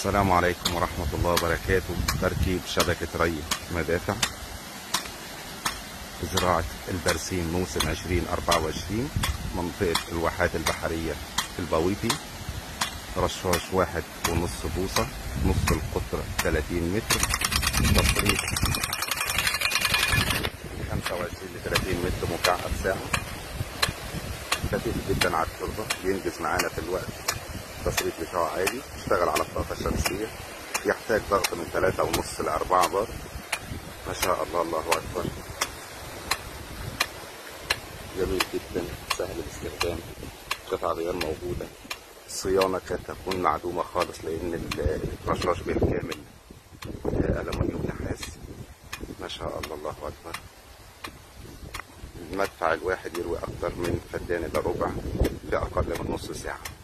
السلام عليكم ورحمة الله وبركاته تركيب شبكة ري مدافع زراعة البرسيم موسم 2024 منطقة الواحات البحرية في البويبي رشاش واحد ونص بوصة نص القطر 30 متر تصريف 25 ل 30 متر مكعب ساعة خفيف جدا على التربة بينجز معانا في الوقت التصريف بتاعه عالي اشتغل على الطاقة الشمسية يحتاج ضغط من ثلاثة ونص لأربعة بار ما شاء الله الله أكبر جميل جدا سهل الاستخدام قطع غيار موجودة الصيانة كانت تكون معدومة خالص لأن الرشاش بالكامل ألمنيوم نحاس ما شاء الله الله أكبر المدفع الواحد يروي أكتر من فدان إلا ربع في أقل من نص ساعة